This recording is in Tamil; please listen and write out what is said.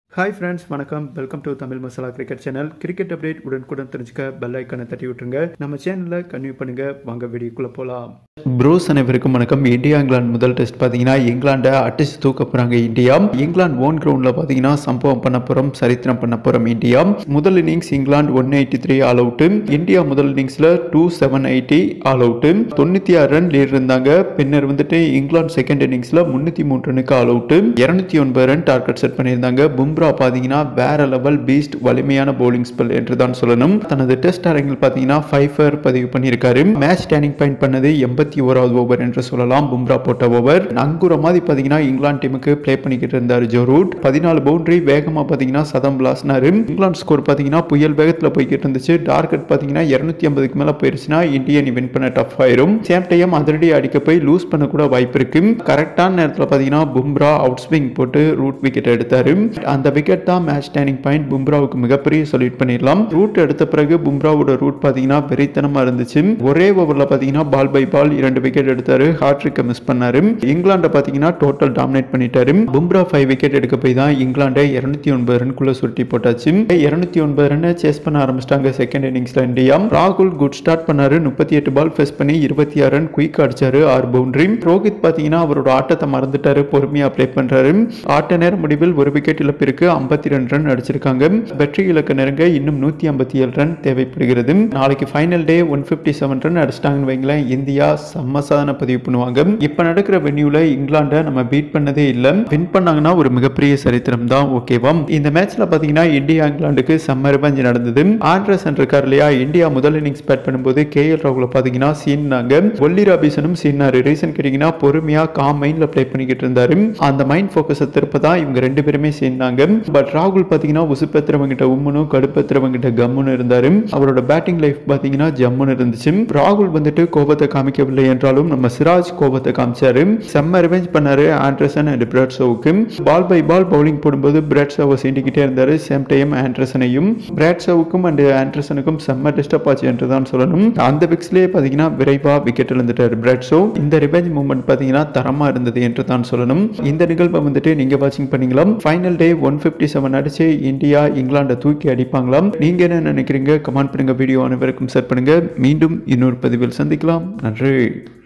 ஹாய் ஃப்ரெண்ட்ஸ் வணக்கம் welcome to Tamil masala cricket channel cricket update உடனுக்குடன் தெரிஞ்சுக்க பெல் ஐக்கானை தட்டி விட்டுருங்க நம்ம சேனலில் கன்வியூ பண்ணுங்க வாங்க வீடியோக்குள்ளே போகலாம் ப்ரோஸ் அனைவருக்கும் வணக்கம் இந்தியா இங்கிலாந்து முதல் டெஸ்ட் பார்த்தீங்கன்னா இங்கிலாண்டை அட்டிச்சு தூக்க போகிறாங்க இந்தியா இங்கிலாந்து ஓன் கிரவுண்டில் பார்த்தீங்கன்னா சம்பவம் பண்ண போகிறோம் சரித்திரம் பண்ண போகிறோம் இந்தியா முதல் இன்னிங்ஸ் இங்கிலாந்து one eighty three all out India முதல் இன்னிங்ஸில் two seven eighty all out தொண்ணூற்றி ஆறு ரன் லீட் இருந்தாங்க பின்னர் வந்துட்டு இங்கிலாந்து செகண்ட் இன்னிங்ஸில் முந்நூற்றி மூணு ரனுக்கு ஆல் அவுட்டு இரநூத்தி ஒன்பது ரன் டார்கெட் செட் பண்ணியிருந்தாங்க பும்ரா பார்த்தீங்கன்னா வேற லெவல் பீஸ்ட் வலிமையான bowling ஸ்பெல் என்று தான் சொல்லணும் தனது டெஸ்ட் அரங்கில் பார்த்தீங்கன்னா ஃபைவ் பதிவு பண்ணியிருக்காரு மேட்ச் டேர்னிங் பாயிண்ட் பண்ணது எண்பத்தி ஓராவது ஓவர் என்று சொல்லலாம் பும்ரா போட்ட ஓவர் நங்குற மாதிரி பார்த்தீங்கன்னா இங்கிலாந்து டீமுக்கு ப்ளே பண்ணிக்கிட்டு இருந்தார் ஜோ ரூட் பதினாலு பவுண்டரி வேகமாக பார்த்தீங்கன்னா சதம் பிளாஸ்னாரு இங்கிலாந்து ஸ்கோர் பார்த்தீங்கன்னா புயல் வேகத்தில் போய்கிட்டு இருந்துச்சு டார்கெட் பார்த்தீங்கன்னா இரநூத்தி ஐம்பதுக்கு மேலே போயிருச்சுன்னா இந்தியா நீ வின் பண்ண டஃப் ஆயிரும் சேம் டைம் அதிரடி அடிக்க போய் லூஸ் பண்ண கூட வாய்ப்பு இருக்கு கரெக்டான நேரத்தில் பார்த்தீங்கன்னா பும்ரா அவுட் ஸ்விங் போட்டு ரூட் விக்கெட் எடுத்தாரு அந்த விக்கெட் தான் மேட்ச் டேர்னிங் பாயிண்ட் பும்ராவுக்கு மிகப்பெரிய சொல்யூட் பண்ணிடலாம் ரூட் எடுத்த பிறகு பும்ராவோட ரூட் பார்த்தீங்கன்னா வெறித்தனமா இருந்துச்சு ஒரே ஓவரில் பார்த்தீங்கன்னா பால் பை பால் இரண்டு விக்கெட் எடுத்தாரு ஹாட்ரிக்கை மிஸ் பண்ணாரு இங்கிலாண்டை பார்த்தீங்கன்னா டோட்டல் டாமினேட் பண்ணிட்டாரு பும்ரா ஃபைவ் விக்கெட் எடுக்க போய் தான் இங்கிலாண்டை இருநூத்தி ஒன்பது ரன்குள்ள சுருட்டி போட்டாச்சு இருநூத்தி ஒன்பது ரன் சேஸ் பண்ண ஆரம்பிச்சிட்டாங்க செகண்ட் இன்னிங்ஸ்ல இந்தியா ராகுல் குட் ஸ்டார்ட் பண்ணாரு முப்பத்தி எட்டு பால் ஃபெஸ் பண்ணி இருபத்தி ஆறு ரன் குயிக் அடிச்சாரு ஆறு பவுண்டரி ரோஹித் பார்த்தீங்கன்னா அவரோட ஆட்டத்தை மறந்துட்டாரு பொறுமையா ப்ளே பண்றாரு ஆட்ட நேர முடிவில் ஒரு விக்கெட் இழப்பிற்கு ஐம்பத்தி ரெண்டு ரன் அடிச்சிருக்காங்க வெற்றி இலக்க நெருங்க இன்னும் நூத்தி ஐம்பத்தி ஏழு ரன் தேவைப்படுகிறது நாளைக்கு final day one fifty seven run அடிச்சிட்டாங்கன்னு வைங்களேன் இந்தியா செம்ம சாதனை பதிவு பண்ணுவாங்க இப்ப நடக்கிற வென்யூல இங்கிலாண்டை நம்ம பீட் பண்ணதே இல்லை வின் பண்ணாங்கன்னா ஒரு மிகப்பெரிய சரித்திரம் தான் ஓகேவா இந்த மேட்ச்ல பாத்தீங்கன்னா இந்தியா இங்கிலாந்துக்கு செம்ம ரிவெஞ்ச் நடந்தது ஆண்ட்ரசன் இருக்கார் இல்லையா இந்தியா முதல் இன்னிங்ஸ் பேட் பண்ணும்போது கே எல் ராகுல பாத்தீங்கன்னா சீன்னாங்க ஒல்லி ராபிசனும் சீனாரு ரீசன் கேட்டீங்கன்னா பொறுமையா காம் மைண்ட்ல ப்ளே பண்ணிக்கிட்டு இருந்தாரு அந்த மைண்ட் ஃபோக்கஸை திருப்ப தான் இவங்க ரெண்டு பேருமே சேர்ந்தாங்க பட் ராகுல் பாத்தீங்கன்னா உசுப்பெத்துறவங்க கிட்ட உம்முனும் கடுப்பெத்துறவங்க கிட்ட கம்முன்னு இருந்தாரு அவரோட பேட்டிங் லைஃப் பாத்தீங்கன்னா ஜம்முன்னு இருந்துச்சு ராகுல் வந்துட்டு கோபத்தை காமிக்கவில்லை என்றாலும் நம்ம சிராஜ் கோபத்தை காமிச்சாரு செம்ம ரிவெஞ்ச் பண்ணாரு ஆண்ட்ரசன் அண்ட் பிராட்ஸோவுக்கு பால் பை பால் பவுலிங் போடும்போது பிராட்ஸோவை சீண்டிக்கிட்டே இருந்தாரு சேம் டைம் ஆண்ட்ரசனையும் பிராட்ஸோவுக்கும் அண்ட் ஆண்ட்ரசனுக்கும் செம்ம டிஸ்டர்ப் ஆச்சு என்று தான் சொல்லணும் அந்த விக்ஸ்லேயே பார்த்தீங்கன்னா விரைவா விக்கெட் இழந்துட்டார் பிராட்ஸோ இந்த ரிவெஞ்ச் மூமெண்ட் பார்த்தீங்கன்னா தரமா இருந்தது என்று தான் சொல்லணும் இந்த நிகழ்வை வந்துட்டு நீங்க வாட்சிங் பண்ணீங்களாம் final day one fifty seven அடிச்சு இந்தியா இங்கிலாண்டை தூக்கி அடிப்பாங்களாம் நீங்க என்ன நினைக்கிறீங்க கமெண்ட் பண்ணுங்க வீடியோ அனைவருக்கும் ஷேர் பண்ணுங்க மீண்டும் இன்னொரு பதிவில் சந்திக்கலாம் நன்றி